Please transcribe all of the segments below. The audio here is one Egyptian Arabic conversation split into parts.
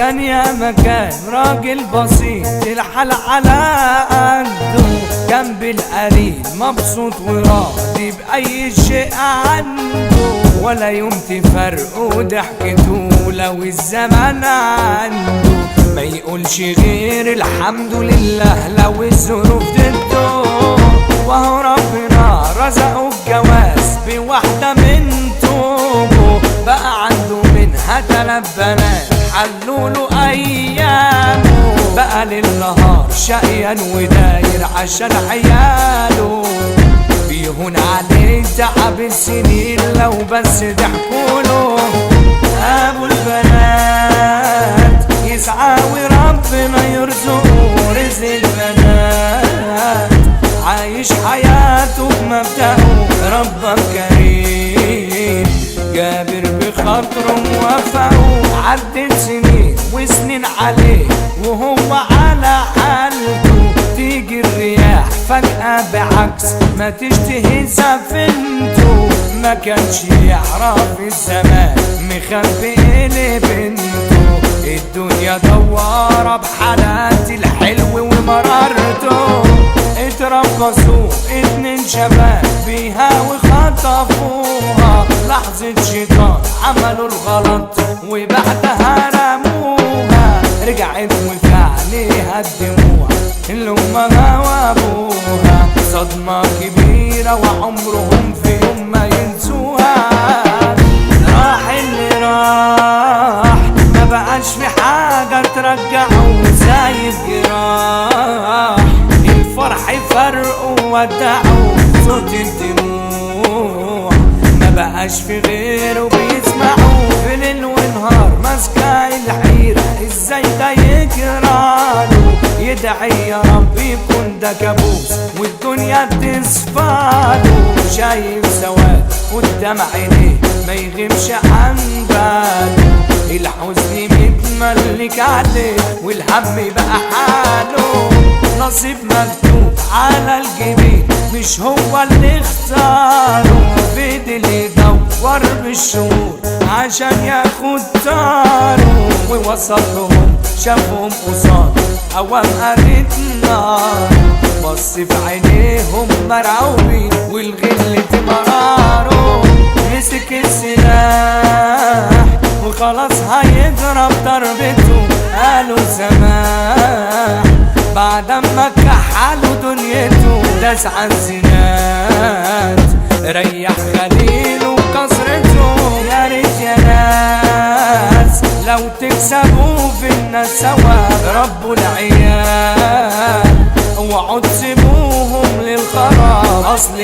كان يا مكان راجل بسيط الحال على قده جنب القليل مبسوط وراضي بأي شيء عنده ولا يوم تفرقوا ضحكته لو الزمان عنده ما يقولش غير الحمد لله لو الظروف ضده وهو ربنا رزقه الجواز بواحدة من توبه بقى عنده منها تلات بنات حلوا له أيامه بقى للنهار شقيان وداير عشان عياله بيهون عليه تعب السنين لو بس ضحكوا له ابو البنات يسعى وربنا يرزقه رزق البنات عايش حياته بمبدأه ربك كريم جابر بخاطره موفقه عدت سنين وسنين عليه وهو على حالته تيجي الرياح فجأة بعكس ما تشتهي سفينته ما كانش يعرف الزمان مخبي إيه بنته الدنيا دوارة بحالات الحلو ومرارته اتربصوا اتنين شباب بيها وخطفوها لحظة شيطان عملوا الغلط وبعدها رموها رجعت وفي عليها الدموع اللي امها وابوها صدمة كبيرة وعمرهم في يوم ما ينسوها راح اللي راح ما بقاش في حاجة ترجعه زي الجراح الفرح فرقه ودعه صوت الدموع ما بقاش في غيره بيسمعوا في ليل ونهار ماسكة الحيرة ازاي ده يجراله يدعي يا رب يكون ده كابوس والدنيا تسفاله شايف سواد قدام عينيه ما يغيبش عن باله الحزن متملك عليه والهم بقى حاله نصيب مكتوب على الجبين مش هو اللي اختاره بيد اللي يدور بالشهور عشان ياخد طاره ووصل لهم شافهم قصاد اوام قريت النار بص في عينيهم مرعوبين والغل مراره مسك السلاح وخلاص هيضرب ضربته قالوا سماح بعد ما كحلوا دنيته داس على الزناد ريح خليل وكسرته يا ريت يا ناس لو تكسبوا في الناس ثواب رب العيال اوعوا تسيبوهم للخراب اصل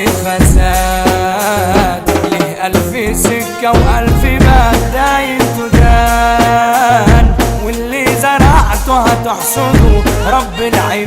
الفساد ليه الف سكه والف باب دايم تدان واللي زرعته هتحصده رب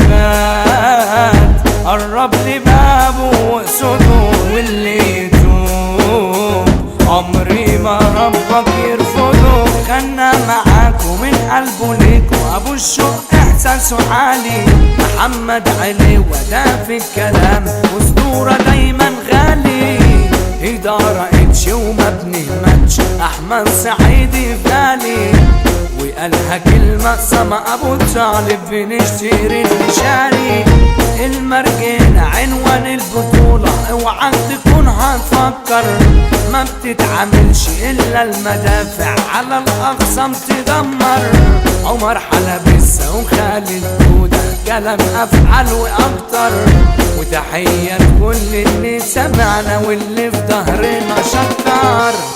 العباد قرب لبابه واقصده واللي يتوب عمري ما ربك يرفضه خلنا معاكم من قلبه ليكوا ابو الشوق احساسه عالي محمد علي وده في الكلام اسطوره دايما غالي إدارة اتش ومبني ماتش أحمد سعيدي في بالي وقالها كلمة سما أبو طالب بنشتري النشاري المرجين عنوان البطولة اوعى تكون هتفكر ما بتتعاملش إلا المدافع على الأقسام تدمر عمر حلبسة وخالد جودة كلام أفعال وأكتر وتحية لكل اللي سمعنا واللي في ظهرنا شكر